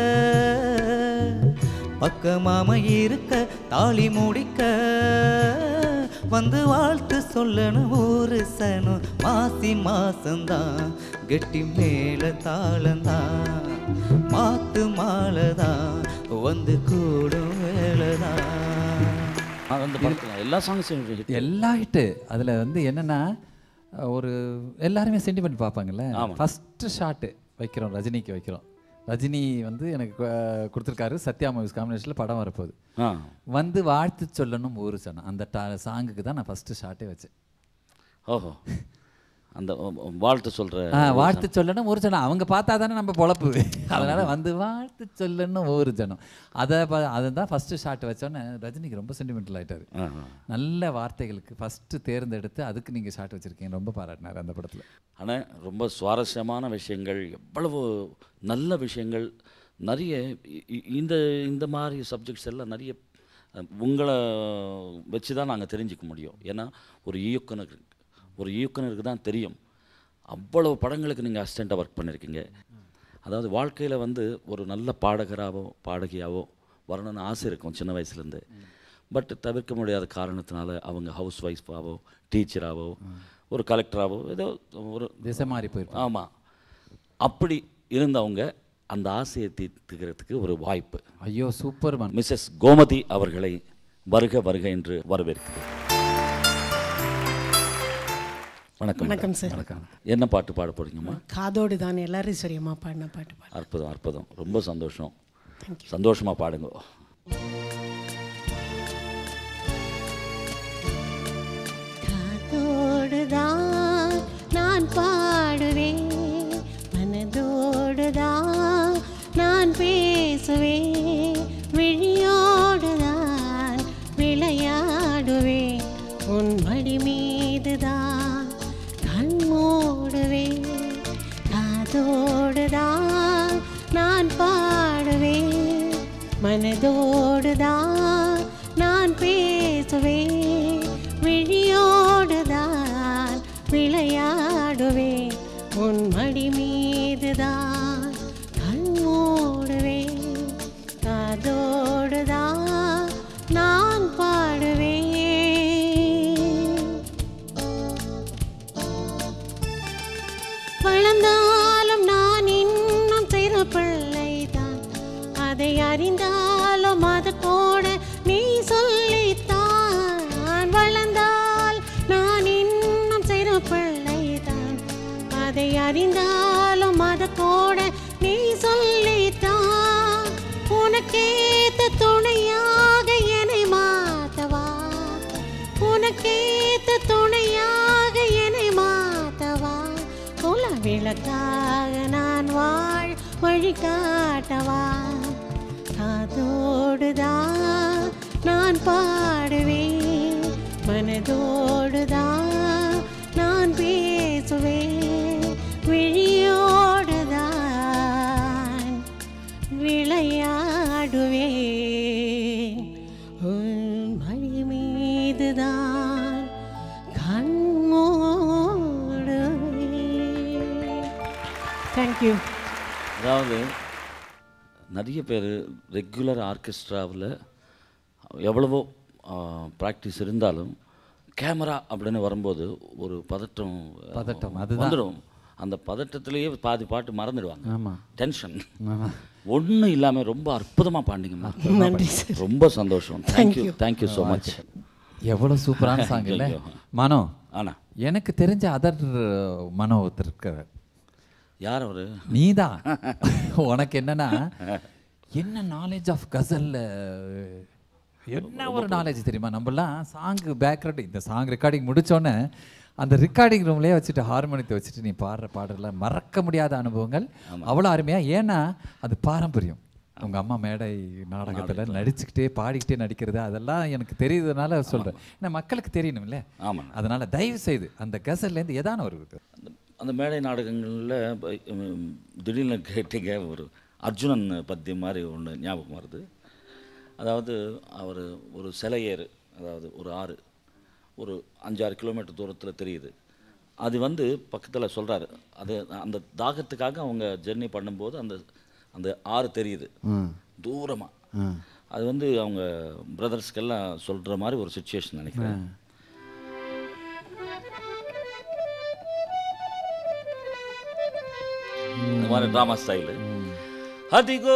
பக்கமாம இருக்க தாலி முடிக்க வந்து வாழ்த்து சொல்லணும் ஒரு சனம் மாசி மாசந்தான் கெட்டி மேல தாளந்தான் மாத்து மாலதான் வந்து கூடும் வேலைதான் அந்த படத்தில் எல்லா சாங்ஸும் ஹிட் எல்லா ஹிட்டு அதில் வந்து என்னென்னா ஒரு எல்லாருமே சென்டிமெண்ட் பார்ப்பாங்கல்ல ஃபஸ்ட்டு ஷாட்டு வைக்கிறோம் ரஜினிக்கு வைக்கிறோம் ரஜினி வந்து எனக்கு கு- கொடுத்துருக்காரு சத்யா மூவிஸ் காம்பினேஷனில் படம் வரப்போகுது ஆ வந்து வாழ்த்து சொல்லணும் ஊரு சனம் அந்த டா சாங்குக்கு தான் நான் ஃபஸ்ட்டு ஷாட்டே வச்சேன் ஓஹோ அந்த உம், வாழ்த்து சொல்கிற ஆ வாழ்த்து சொல்லணும் ஒரு ஜனம் அவங்க பார்த்தா தானே நம்ம பொழப்பு அதனால வந்து வாழ்த்து சொல்லணும் ஒரு ஜனம் அதை ப- அதை தான் ஃபஸ்ட்டு ஷாட் வச்சோன்னே ரஜினிக்கு ரொம்ப சென்டிமெண்டல் ஆயிட்டாரு ஆ ஆ. நல்ல வார்த்தைகளுக்கு ஃபஸ்ட்டு தேர்ந்தெடுத்து அதுக்கு நீங்கள் ஷாட் வச்சுருக்கீங்க ரொம்ப பாராட்டினார் அந்த படத்தில் ஆனால் ரொம்ப சுவாரஸ்யமான விஷயங்கள் எவ்வளவு நல்ல விஷயங்கள் நிறைய இ- இ- இந்த இந்த மாதிரி சப்ஜெக்ட்ஸ் எல்லாம் நிறைய அஹ், உங்களை வச்சு தான் நாங்கள் தெரிஞ்சுக்க முடியும் ஏன்னா ஒரு இயக்குனர் ஒரு இயக்குனருக்கு தான் தெரியும் அவ்வளவு படங்களுக்கு நீங்கள் அசிஸ்டண்ட்டாக ஒர்க் பண்ணியிருக்கீங்க அதாவது வாழ்க்கையில் வந்து ஒரு நல்ல பாடகராகவோ பாடகியாவோ வரணும்னு ஆசை இருக்கும் சின்ன வயசுலேருந்து பட் தவிர்க்க முடியாத காரணத்தினால அவங்க ஹவுஸ் ஒய்ஃபாவோ டீச்சராகவோ ஒரு கலெக்டராகவோ ஏதோ ஒரு திசை மாறி போயிருப்போம் ஆமாம் அப்படி இருந்தவங்க அந்த ஆசையை தீர்த்துக்கிறதுக்கு ஒரு வாய்ப்பு ஐயோ சூப்பர் மேன் மிஸ்ஸஸ் கோமதி அவர்களை வருக வருக என்று வரவேற்கிறேன் வணக்கம் வணக்கம் சார் வணக்கம் என்ன பாட்டு பாட போறீங்கம்மா காதோடு தான் எல்லாரும் சரியம்மா பாடின பாட்டு பாடு அற்புதம் அற்புதம் ரொம்ப சந்தோஷம் சந்தோஷமா பாடுங்க காதோடுதான் நான் பாடுவேன் மனதோடுதான் நான் பேசுவேன் விழியோடுதான் விளையாடுவேன் உன் மடி மீதுதான் கண் மூடுவேன் காதோடுதான் நான் பாடுவேன் மனதோடுதான் நான் பேசுவேன் விழியோடுதான் விளையாடுவேன் உன் மடி மீதுதான் கண் மூடுவேன் காதோடுதான் நான் பாடுவேன் வளர்ந்தாலும் நான் இன்னும் சிறு பிள்ளைதான் அதை அறிந்தாலும் அதோட நீ சொல்லித்தான் வளர்ந்தால் நான் இன்னும் சிறு பிள்ளைதான் அதை அறிந்தாலும் அதோட நீ சொல்லித்தான் உனக்கேத்த துணையாக என்னை மாத்தவா உனக்கேத்த துணையாக என்னை மாத்தவா குல விளக்காக நான் வாழ் வழி காட்டவா காதோடுதான் நான் பாடுவேன் மனதோடுதான் நான் பேசுவேன் விழியோடுதான் விளையாடுவேன் உன் மழை மீதுதான் கண் மூடுவேன் தேங்க்யூ அதாவது நிறைய பேர் ரெகுலர் ஆர்கெஸ்ட்ராவில் எவ்வளவோ ப்ராக்டிஸ் இருந்தாலும் கேமரா அப்படின்னு வரும்போது ஒரு பதட்டம் பதட்டம், அதுதான். வந்துடும் அந்த பதட்டத்திலேயே பாதி பாட்டு மறந்துடுவாங்க ஆமா. டென்ஷன் ஆமா. ஒன்றும் இல்லாமல் ரொம்ப அற்புதமாக பாண்டிங்கம்மா நன்றி சார் ரொம்ப சந்தோஷம் தேங்க்யூ தேங்க்யூ ஸோ மச் எவ்வளவு சூப்பரான சாங் இல்ல ஐயோ. மனோ ஆனா எனக்கு தெரிஞ்ச அதர் மனோ ஒருத்தர் இருக்கார் யார் அவரு நீதான் உனக்கு என்னன்னா என்ன நாலேஜ் ஆஃப் கசல்ல என்ன ஒரு நாலேஜ் தெரியுமா நம்மலாம் சாங்கு பேக்ரவுண்ட் இந்த சாங் ரெக்கார்டிங் முடிச்சோன்னே அந்த ரெக்கார்டிங் ரூம்லயே வச்சுட்டு ஹார்மோனியத்தை வச்சுட்டு நீ பாடுற பாடல மறக்க முடியாத அனுபவங்கள் அவ்வளோ அருமையா ஏன்னா அது பாரம்பரியம் உங்க அம்மா மேடை நாடகத்துல நடிச்சுக்கிட்டே பாடிக்கிட்டே நடிக்கிறது அதெல்லாம் எனக்கு தெரியுதுனால சொல்றேன் ஏன்னா மக்களுக்கு தெரியணும்ல ஆமாம் அதனால தயவு செய்து அந்த கசல்லேருந்து ஏதான ஒரு இது. அந்த அந்த மேடை நாடகங்களில் திடீர்னு கேட்டீங்க ஒரு அர்ஜுனன் பத்தியம் மாதிரி ஒன்று ஞாபகம் வருது அதாவது அவர் ஒரு சிலையேறு அதாவது ஒரு ஆறு ஒரு அஞ்சாறு கிலோமீட்டர் தூரத்தில் தெரியுது அது வந்து பக்கத்தில் சொல்கிறாரு அது அந்த தாகத்துக்காக அவங்க ஜெர்னி பண்ணும்போது அந்த அந்த ஆறு தெரியுது தூரமாக அது வந்து அவங்க பிரதர்ஸ்க்கெல்லாம் சொல்கிற மாதிரி ஒரு சுச்சுவேஷன் நினைக்கிறேன் இந்த மாதிரி ட்ராமா ஸ்டைலு அதிகோ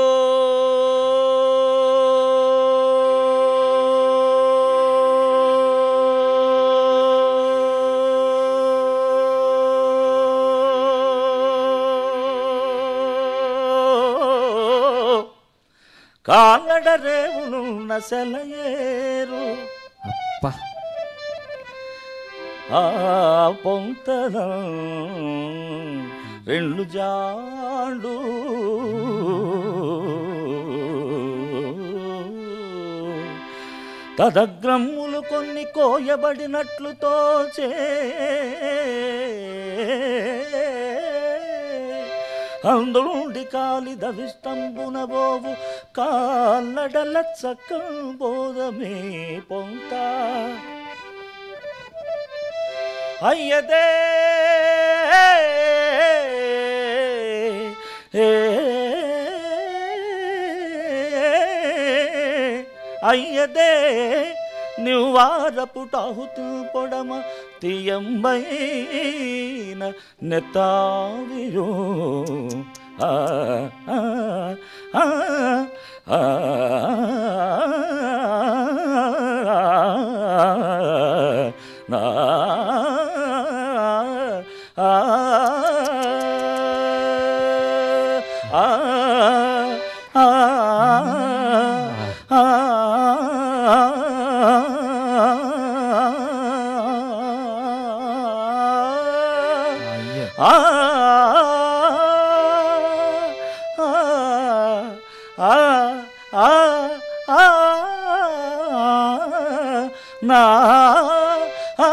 కాళ్ళడరే ఉన్న సెలయేరు அப்பா ఆ పొంతన రెండు జాడు తదగ్రమ్ములు కొన్ని కోయబడినట్లు తోచే అందుండి కాలి దవిస్తంబున బోవు కాళ్ళడల చక్కం బోధమే పొంతా అయ్యదే అయ్యదే నివారపుటాహుతు పొడమ తీయంబైన నెతావియో ఆ ఆ ఆ ఆ నా ఆ ఆ ఆ ஐயா ஆ ஆ ஆ ஆ நா ஆ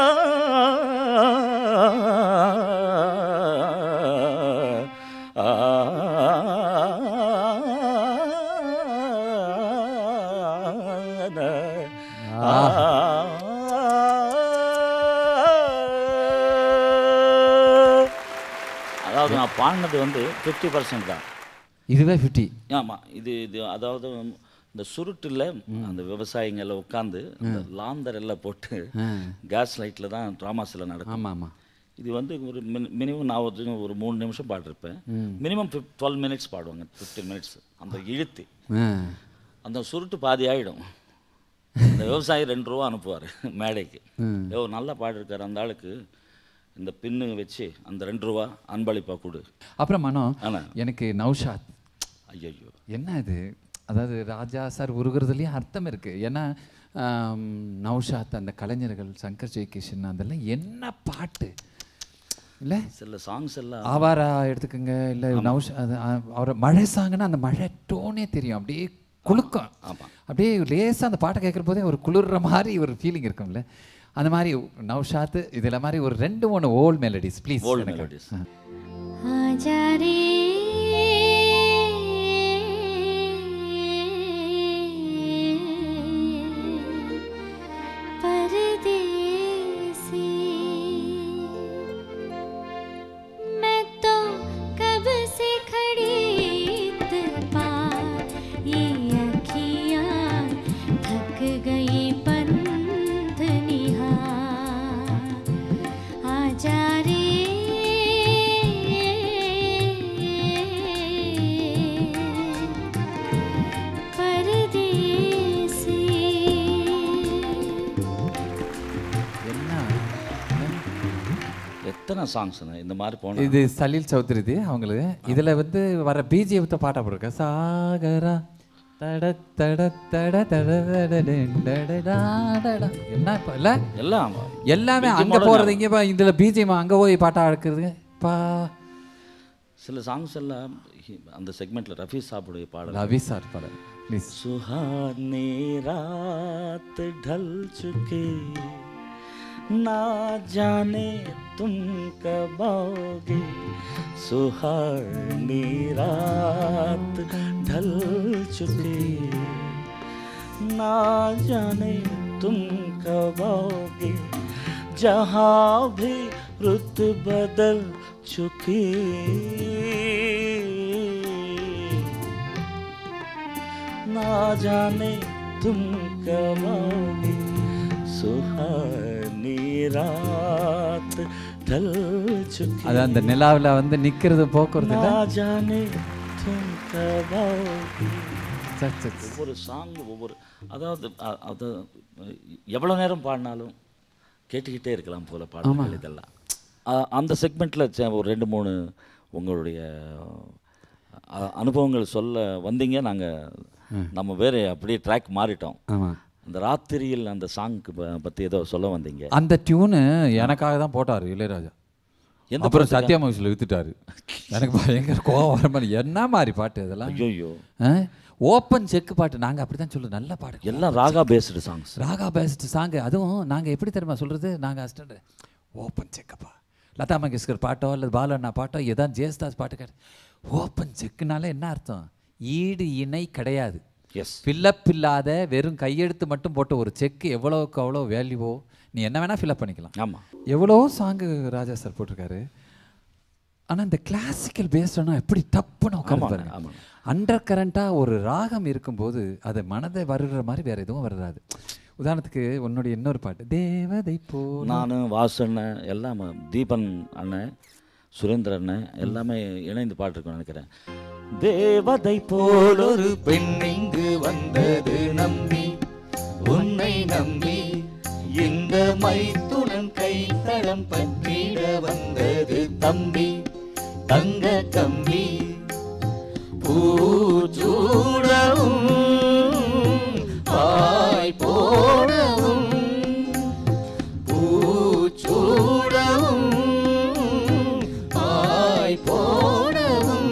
அதாவது நான் பாடினது வந்து ஃபிஃப்டி பர்சன்ட் தான் இதுவே ஃபிஃப்டி ஆமாம் இது இது அதாவது இந்த சுருட்டில் அந்த விவசாயிங்களை உட்காந்து அந்த லாந்தர் எல்லாம் போட்டு கேஸ் லைட்டில் தான் ட்ராமாஸில் நடக்கும் ஆமா ஆமா இது வந்து ஒரு மினிமம் நான் ஒரு ஒரு மூணு நிமிஷம் பாடிருப்பேன் மினிமம் டுவெல் மினிட்ஸ் பாடுவாங்க ஃபிஃப்டீன் மினிட்ஸ் அந்த இழுத்து ஆ. அந்த சுருட்டு பாதி ஆகிடும் அந்த விவசாயி ரெண்டு ரூபா அனுப்புவார் மேடைக்கு ஏதோ நல்லா பாடிருக்காரு அந்த ஆளுக்கு இந்த பின்னு வச்சு அந்த ரெண்டு ரூபா அன்பளிப்பாக கொடு அப்புறம் மனோ ஆனா. எனக்கு நௌஷாத் ஐயோ என்ன இது அதாவது ராஜா சார் உருகிறதுலேயும் அர்த்தம் இருக்கு ஏன்னா ஆம், நௌஷாத் அந்த கலைஞர்கள் சங்கர் ஜெயகிஷன் அதெல்லாம் என்ன பாட்டு இல்லை சில சாங்ஸ் எல்லாம் ஆவாரா எடுத்துக்கோங்க இல்லை நௌஷா அது அவரை மழை சாங்குன்னா அந்த மழை டோனே தெரியும் அப்படியே குலுக்கம் ஆமா. அப்படியே லேசாக அந்த பாட்டை கேட்குற போதே ஒரு குளிர்ற மாதிரி ஒரு ஃபீலிங் இருக்கும்ல அந்த மாதிரி நௌஷாத் இதில் மாதிரி ஒரு ரெண்டு மூணு old melodies please Old melodies. आजा रे परदेसी मैं तो कब से खड़ी इत्तेफाक ये अखियाँ थक गई पंथ निहार எத்தனை சாங்ஸ்ண்ணே இந்த மாதிரி போன இது சலீல் சௌத்ரிது அவங்களுக்கு இதுல வந்து வர பிஜிஎத்தை பாட்டா போட்டிருக்கேன் சாகரா தட தட தட தட தட டின் டட டா டடா. என்ன இப்போ இல்லை எல்லாம் எல்லாமே BGM அங்க ஓட போறது இங்க போ- இதுல பிஜிஎம் அங்க போய் பாட்டா எடுக்கிறது பா சில சாங்ஸ் எல்லாம் ஹி- அந்த செக்மெண்ட்ல ரஃபி சாப்புடைய பாடல் ரவி சார் பாடல் ப்ளீஸ் सुहानी रात ढल चुकी ना जाने तुम कब आओगे सुहानी रात ढल चुकी ना जाने तुम कब आओगे जहाँ भी रुत बदल चुकी ना जाने तुम कब आओगे सुहानी रात ढल चुकी அது அந்த நிலாவுல வந்து நிக்கிறது போக்குறது இல்ல ना जाने तुम कब आओगे சரி, சரி, சரி. ஒவ்வொரு சாங் ஒவ்வொரு அதாவது அ- அது எவ்வளோ நேரம் பாடினாலும் கேட்டுக்கிட்டே இருக்கலாம் போல பாடல்கள் இதெல்லாம் அ- அந்த செக்மெண்ட்டில் ஒரு ரெண்டு மூணு உங்களுடைய அ- அனுபவங்கள் சொல்ல வந்தீங்க நாங்கள் நம்ம வேறு அப்படியே ட்ராக் மாறிட்டோம் ஆமா அந்த ராத்திரியில் அந்த சாங்க்கு பற்றி ஏதோ சொல்ல வந்தீங்க அந்த டியூனு எனக்காக தான் போட்டாரு இளையராஜா எந்த அப்புறம் சத்யா மூவிஸில் வித்துட்டாரு எனக்கு பயங்கர கோவம் வர மாதிரி என்ன மாதிரி பாட்டு இதெல்லாம் ஐயோ ஓப்பன் செக் பாட்டு நாங்க அப்படிதான் சொல்லுவோம் நல்ல பாட்டு எல்லாம் raga based songs raga based song அதுவும் நாங்க எப்படி தெரியுமா சொல்றது நாங்க அசிஸ்டன்ட் ஓப்பன் செக்கப்பா லதா மங்கேஷ்கர் பாட்டோ அல்லது பாலு அண்ணா பாட்டோ ஏதாவது ஜெயஸ்தாஸ் பாட்டு கேட்டு ஓப்பன் செக்குனால என்ன அர்த்தம் ஈடு இணை கிடையாது எஸ் ஃபில்லப் இல்லாத வெறும் கையெழுத்து மட்டும் போட்ட ஒரு செக் எவ்வளோக்கு அவ்வளோ வேல்யூவோ நீ என்ன வேணா ஃபில்அப் பண்ணிக்கலாம் ஆமாம் எவ்வளோ சாங்கு ராஜா சார் போட்டிருக்காரு ஆனா இந்த கிளாசிக்கல் பேஸ்டனா எப்படி டப்புன்னு உட்காந்து ஆமாங்க, பாருங்க ஆமாங்க. அண்டர் கரண்ட்டாக ஒரு ராகம் இருக்கும்போது அது மனதை வருகிற மாதிரி வேற எதுவும் வராது உதாரணத்துக்கு உன்னுடைய இன்னொரு பாட்டு தேவதை போ நான் வாசு அண்ணன் எல்லாம் தீபன் அண்ணன் சுரேந்திர அண்ணன் எல்லாமே இணைந்து பாட்டிருக்கோம் நினைக்கிறேன் தேவதை போல் ஒரு பெண் இங்கு வந்தது நம்பி உன்னை நம்பி இந்த மைத்துனன் கைத்தளம் பற்றிட வந்தது தம்பி தங்க கம்பி பூச்சூடவும் பாய் போடவும் பூச்சூடவும் பாய் போடவும்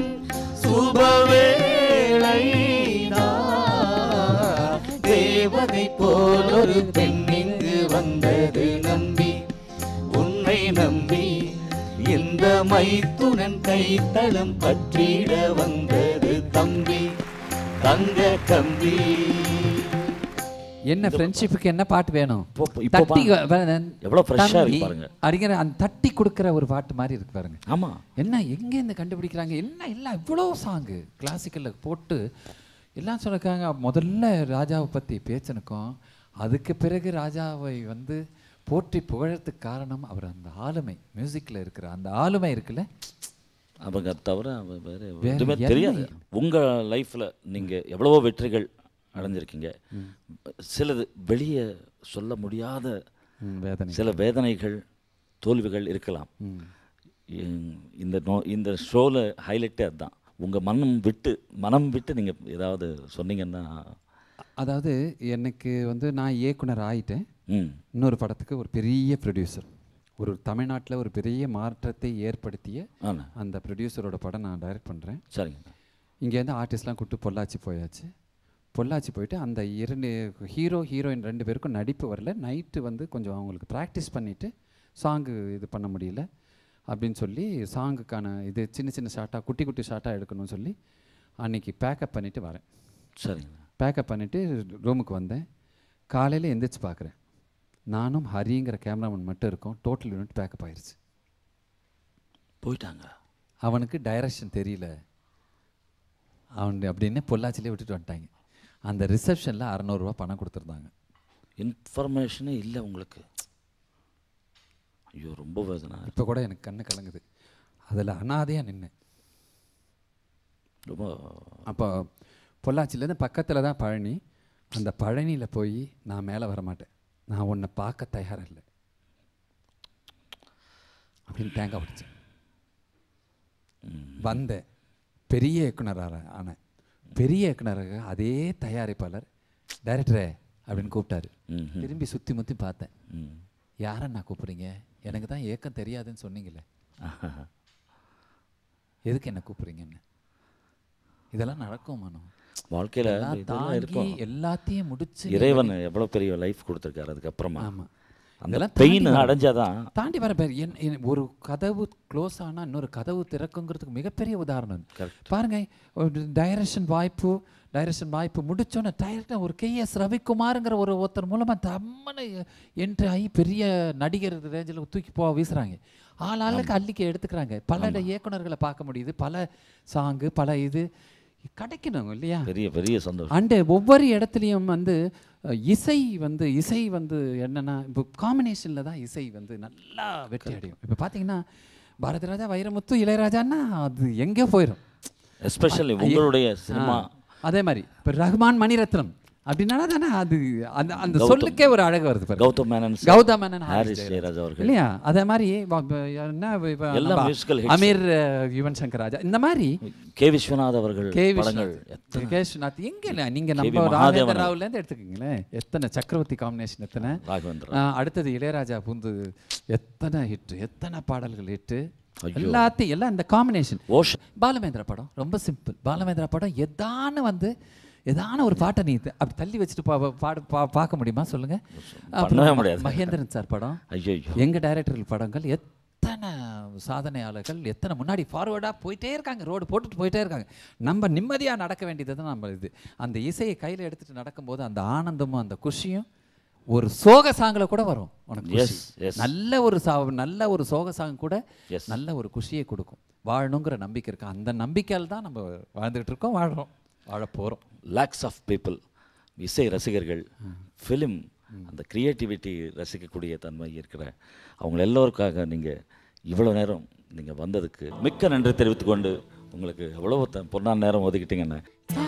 சுபவேளைதான் தேவதை போல் ஒரு பெண் இங்கு வந்தது நம்பி உன்னை நம்பி இந்த மைத்துனன் கைத்தளம் பற்றிட வந்தது தம்பி தங்க கம்பி என்ன ஃப்ரெண்ட்ஷிப்புக்கு என்ன பாட்டு வேணும் இப்போ- இப்போ தட்டி பா- வ- வ- எவ்வளோ fresh-ஆ இருக்கு தம்பி, பாருங்க. அப்படிங்கிற அந்த தட்டி கொடுக்குற ஒரு பாட்டு மாதிரி இருக்கு பாருங்க ஆமாம் என்ன எங்க இருந்து கண்டுபிடிக்கிறாங்க என்ன எல்லாம் இவ்வளோ சாங்கு கிளாசிக்கலில் போட்டு எல்லாம் சொல்லிருக்காங்க முதல்ல ராஜாவை பற்றி பேச்சனுக்கும் அதுக்கு பிறகு ராஜாவை வந்து போற்றி புகழறதுக்கு காரணம் அவர் அந்த ஆளுமை மியூசிக்கில் இருக்கிற அந்த ஆளுமை இருக்குல்ல அவங்க தவிர அவ வேற வேற எதுவுமே என்ன? தெரியாது உங்கள் லைஃப்பில் நீங்கள் எவ்வளவோ வெற்றிகள் அடைஞ்சிருக்கீங்க சிலது வெளியே சொல்ல முடியாத ம், வேதனை சில வேதனைகள் தோல்விகள் இருக்கலாம் இ- இந்த நோ இந்த ஷோவில் ஹைலைட்டே அதுதான் உங்கள் மனம் விட்டு மனம் விட்டு நீங்கள் ஏதாவது சொன்னீங்கன்னா அதாவது எனக்கு வந்து நான் இயக்குனர் ஆயிட்டேன் ம் இன்னொரு படத்துக்கு ஒரு பெரிய ப்ரொடியூசர் ஒரு தமிழ்நாட்டில் ஒரு பெரிய மாற்றத்தை ஏற்படுத்திய ஆண்ணா அந்த ப்ரொடியூசரோட படம் நான் டைரக்ட் பண்ணுறேன் சரிங்க இங்கேருந்து ஆர்டிஸ்ட்லாம் கூப்பிட்டு பொள்ளாச்சி போயாச்சு பொள்ளாச்சி போயிட்டு அந்த இரண்டு ஹீரோ ஹீரோயின் ரெண்டு பேருக்கும் நடிப்பு வரல நைட்டு வந்து கொஞ்சம் அவங்களுக்கு ப்ராக்டிஸ் பண்ணிவிட்டு சாங்கு இது பண்ண முடியல அப்படின்னு சொல்லி சாங்குக்கான இது சின்ன சின்ன ஷார்ட்டாக குட்டி குட்டி ஷார்ட்டாக எடுக்கணும்னு சொல்லி அன்னைக்கு பேக்கப் பண்ணிவிட்டு வரேன் சரிங்க பேக்கப் பண்ணிவிட்டு ரூமுக்கு வந்தேன் காலையில் எந்திரிச்சு பார்க்குறேன் நானும் ஹரிங்கிற கேமராமேன் மட்டும் இருக்கோம் டோட்டல் யூனிட் பேக்கப் ஆயிருச்சு போயிட்டாங்க அவனுக்கு டைரக்ஷன் தெரியல அவன் அப்படின்னு பொள்ளாச்சிலே விட்டுட்டு வந்துட்டாங்க அந்த ரிசப்ஷனில் அறநூறுவா பணம் கொடுத்துருந்தாங்க இன்ஃபர்மேஷனே இல்லை உங்களுக்கு ஐயோ ரொம்ப வேதனை இப்போ கூட எனக்கு கண்ணு கலங்குது அதில் அனாதையாக நின்னேன் ரொம்ப அப்போ பொள்ளாச்சிலேருந்து பக்கத்தில் தான் பழனி அந்த பழனியில் போய் நான் மேலே வர மாட்டேன் நான் உன்னை பார்க்க தயாராக இல்லை அப்படின்னு தேங்காய் உடைச்சேன் வந்தேன் பெரிய இயக்குனராக ஆனேன் பெரிய இயக்குனராக அதே தயாரிப்பாளர் டைரக்டரே அப்படின்னு கூப்பிட்டாரு ம்ஹும். திரும்பி சுற்றி முற்றி பார்த்தேன் ம். யாரை நான் கூப்பிட்றீங்க எனக்கு தான் ஏக்கம் தெரியாதுன்னு சொன்னீங்களே எதுக்கு என்ன கூப்பிட்றீங்கன்னு இதெல்லாம் நடக்கும் மனோ வாழ்க்கையில எல்லாம் இதெல்லாம் தாங்கி இருக்கும் எல்லாத்தையும் முடிச்சு இறைவன் எவ்வளவு பெரிய லைஃப் கொடுத்துருக்காரு அதுக்கப்புறமா ஆமா அந்த இதெல்லாம் பெயின் தாண்டி வர- அடைஞ்சாதான் தாண்டி வர பேர் என் என் ஒரு கதவு க்ளோஸ் ஆனா இன்னொரு கதவு திறக்குங்கிறதுக்கு மிகப்பெரிய உதாரணம் பாருங்க ஒரு டைரக்ஷன் வாய்ப்பு டைரக்ஷன் வாய்ப்பு முடிச்சோன்னே டைரக்டாக ஒரு கே எஸ் ரவிக்குமாருங்கிற ஒரு ஒருத்தர் மூலமாக தம்மனை என்ட்ரி ஆகி பெரிய நடிகர் ரேஞ்சில் தூக்கி போ வீசுறாங்க ஆள் ஆளுக்கு அள்ளிக்க எடுத்துக்கிறாங்க பல இயக்குனர்களை பார்க்க முடியுது பல சாங்கு பல இது கிடைக்கணும் இல்லையா பெரிய பெரிய சந்தோஷம் அண்டு ஒவ்வொரு இடத்துலையும் வந்து அஹ், இசை வந்து இசை வந்து என்னன்னா இப்போ காம்பினேஷனில் தான் இசை வந்து நல்லா வெற்றி அடையும் இப்போ பார்த்தீங்கன்னா பாரதி ராஜா வைரமுத்து இளையராஜான்னா அது எங்கே போயிடும் எஸ்பெஷலி உங்களுடைய சினிமா அதே மாதிரி இப்போ ரஹ்மான் மணிரத்னம் அப்படின்னா தானே அது அந்த அந்த சொல்லுக்கே ஒரு அழகு வருது பாருங்க கௌதம் மேனன் sir, கௌதம் மேனன் ஹாரிஸ் ஜெயராஜ் அவர்கள் இல்லையா அதே மாதிரி வ- வ- என்ன இப்ப எல்லாம் நம்ம musical hits. அமீர் அஹ், யுவன் சங்கர் ராஜா இந்த மாதிரி கே விஸ்வநாத் அவர்கள் கே படங்கள் விஸ்வநாத் கே விஸ்வநாத் எங்க இல்ல நீங்க கே. நம்ம வி. மகாதேவன் ராகவேந்திர ராவ்ல இருந்து எடுத்துக்கீங்களேன் எத்தனை சக்கரவர்த்தி காம்பினேஷன் எத்தனை ராகவேந்திரா ஆ, அடுத்தது இளையராஜா பூந்து எத்தனை ஹிட் எத்தனை பாடல்கள் ஹிட் ஐயோ. எல்லாத்தையும் எல்லாம் இந்த காம்பினேஷன் ஓஷ் பாலமேந்திரா படம் ரொம்ப சிம்பிள் பாலமேந்திரா படம் எதான வந்து எதான ஒரு பாட்டை நீ த- அப்படி தள்ளி வச்சுட்டு பா பாடு பா பார்க்க முடியுமா சொல்லுங்க பண்ணவே முடியாது. மகேந்திரன் சார் படம் ஐயோ எங்க டைரக்டர்கள் படங்கள் எத்தனை சாதனையாளர்கள் எத்தனை முன்னாடி ஃபார்வர்டாக போயிட்டே இருக்காங்க ரோடு போட்டுட்டு போயிட்டே இருக்காங்க நம்ம நிம்மதியாக நடக்க வேண்டியது தான் நம்ம இது அந்த இசையை கையில் எடுத்துட்டு நடக்கும்போது அந்த ஆனந்தமும் அந்த குஷியும் ஒரு சோக சாங்கில் கூட வரும் உனக்கு Yes, குஷி. yes. நல்ல ஒரு சா நல்ல ஒரு சோக சாங் கூட Yes. நல்ல ஒரு குஷியை கொடுக்கும் வாழணுங்கிற நம்பிக்கை இருக்கு அந்த நம்பிக்கையால் தான் நம்ம வாழ்ந்துகிட்டு இருக்கோம் வாழ்கிறோம் வாழ போகிறோம் லேக்ஸ் ஆஃப் பீப்புள் இசை ரசிகர்கள் ஃபிலிம் அந்த கிரியேட்டிவிட்டி ரசிக்கக்கூடிய தன்மை இருக்கிற அவங்க எல்லோருக்காக நீங்கள் இவ்வளோ நேரம் நீங்கள் வந்ததுக்கு மிக்க நன்றி தெரிவித்துக்கொண்டு உங்களுக்கு எவ்வளோ த- பொன்னான நேரம் ஒதுக்கிட்டீங்கன்னு